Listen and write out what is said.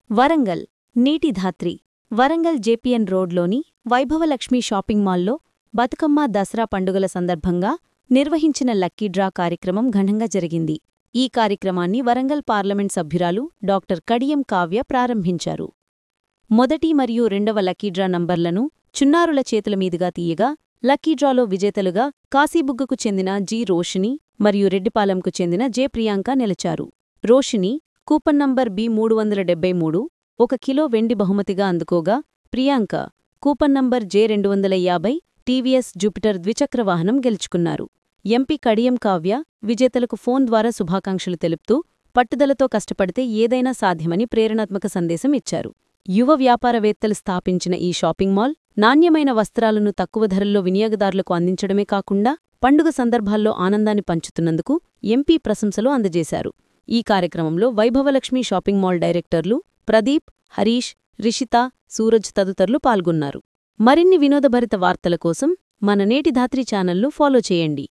వరంగల్ నీటి ధాత్రి వరంగల్ జేపీఎన్ రోడ్లోని వైభవలక్ష్మి షాపింగ్ మాల్లో బతుకమ్మ దసరా పండుగల సందర్భంగా నిర్వహించిన లక్కీ డ్రా కార్యక్రమం ఘనంగా జరిగింది ఈ కార్యక్రమాన్ని వరంగల్ పార్లమెంట్ సభ్యురాలు డాక్టర్ కడియం కావ్య ప్రారంభించారు మొదటి మరియు రెండవ లక్కీ డ్రా నంబర్లను చున్నారుల చేతుల మీదుగా తీయగా లక్కీ డ్రాలో విజేతలుగా కాశీబుగ్గకు చెందిన జి రోషిని మరియు రెడ్డిపాలెంకు చెందిన జె ప్రియాంక నిలిచారు రోషిని కూపన్ నంబర్ బి మూడు వందల డెబ్బై మూడు ఒక కిలో వెండి బహుమతిగా అందుకోగా ప్రియాంక కూపన్ నంబర్ జె రెండు వందల యాభై టీవీఎస్ జూపిటర్ ద్విచక్ర వాహనం గెలుచుకున్నారు ఎంపీ కడియం కావ్య విజేతలకు ఫోన్ ద్వారా శుభాకాంక్షలు తెలుపుతూ పట్టుదలతో కష్టపడితే ఏదైనా సాధ్యమని ప్రేరణాత్మక సందేశం ఇచ్చారు యువ వ్యాపారవేత్తలు స్థాపించిన ఈ షాపింగ్ మాల్ నాణ్యమైన వస్త్రాలను తక్కువ ధరల్లో వినియోగదారులకు అందించడమే కాకుండా పండుగ సందర్భాల్లో ఆనందాన్ని పంచుతున్నందుకు ఎంపీ ప్రశంసలు అందజేశారు ఈ కార్యక్రమంలో వైభవలక్ష్మి షాపింగ్ మాల్ డైరెక్టర్లు ప్రదీప్ హరీష్ రిషిత సూరజ్ తదితరులు పాల్గొన్నారు మరిన్ని వినోదభరిత వార్తల కోసం మన నేటి ధాత్రి ఛానల్ను ఫాలో చేయండి